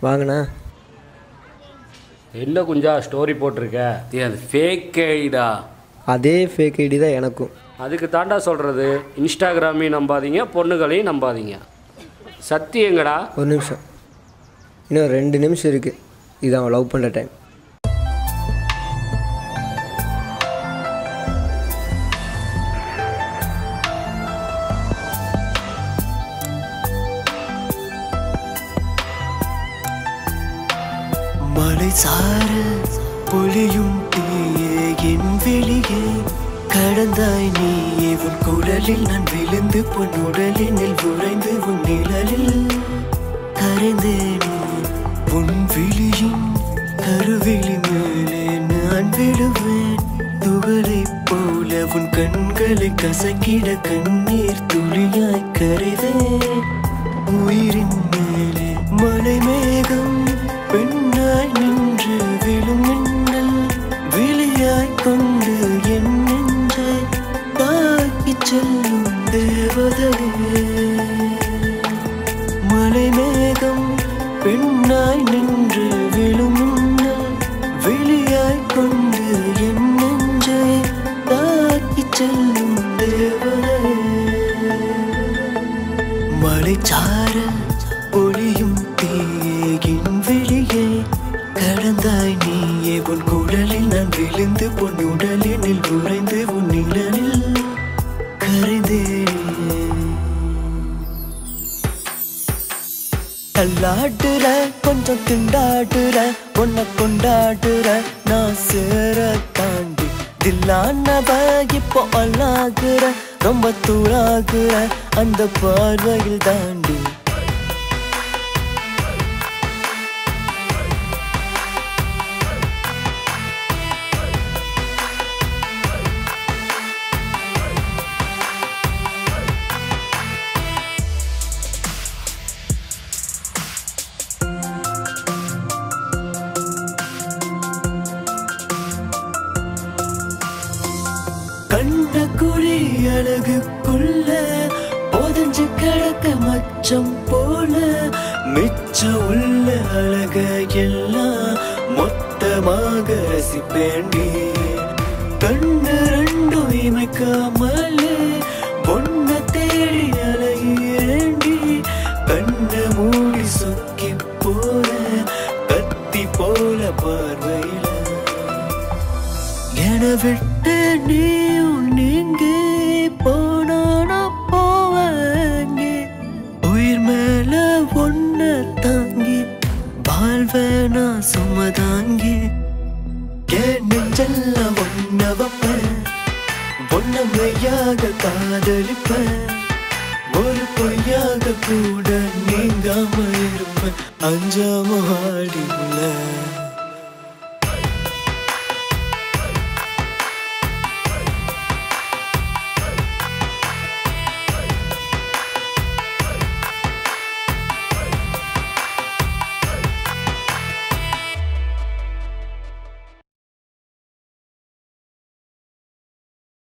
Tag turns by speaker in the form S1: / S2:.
S1: வாங்கண்ணா
S2: என்ன குஞ்சா ஸ்டோரி போட்டிருக்க
S3: ஏய் அது ஃபேக் ஐடா
S1: அதே ஃபேக் ஐடி தான் எனக்கும்
S2: அதுக்கு தாண்டா சொல்கிறது இன்ஸ்டாகிராமையும் நம்பாதீங்க பொண்ணுகளையும் நம்பாதீங்க சத்தி எங்கடா
S1: ஒரு நிமிஷம் இன்னும் ரெண்டு நிமிஷம் இருக்குது இது அவன் லவ் பண்ணுற டைம்
S4: மலை சார பொழியும் தீயே என் வெளியே கடந்தாய் நீ உன் குரலில் நான் விழுந்து பொன் உடலினில் உறைந்து உன் நிழலில் கரைந்தேனே உன் விழியின் கருவிழி மேலே நான் விழுவேன் துகளைப் போல உன் கண்களை கசக்கிட கண்ணீர் துளியாய் கரைவேன் உயிரின் மேலே மலை மேகம் பெண்ணாய் நின்று விழும் மின்னல் விழியாய் கொண்டு என் நெஞ்சை தாக்கிச் செல்லும் தேவதையே மலை மேகம் பெண்ணாய் நின்று விழும் மின்னல் விழியாய் கொண்டு என் நெஞ்சை தாக்கிச் செல்லும் தேவதையே மலைச்சார ஒளியும் தீயின் வெளியே கடந்தாய் நீயே உன் குடலில் நான் விழுந்து பொன் உடலினில் உறைந்து உன் நிழலில் கரைந்தேனே தள்ளாடுற கொஞ்சம் திண்டாடுற உன்னை கொண்டாடுற நான் சேர தாண்டி தில்லானவ இப்போ அல்லாகுற ரொம்ப தூளாகுற அந்த பார்வையில் தாண்டி கண்ட குழி அழகுக்குள்ள புதஞ்சு கிடக்க மச்சம் போல மிச்சம் உள்ள அழக எல்லாம் மொத்தமாக ரசிப்பேண்டி கண்ணு ரெண்டும் இமைக்காமலே பொண்ண தேடி அலையேண்டி கண்ணை மூடி சொக்கி போற கத்தி போல பார்வையில என விட்டு நீயும் நீங்க போனானா போவாங்க உயிர் மேல ஒன்ன தாங்கி வாழ்வேனா சும்மா தாங்கி என் நெஞ்சல்ல ஒன்ன வைப்பேன் ஒன்ன மெய்யாக காதலிப்பேன் ஒரு பொய்யாக கூட நீங்காம இருப்பேன் அஞ்சாம ஆடில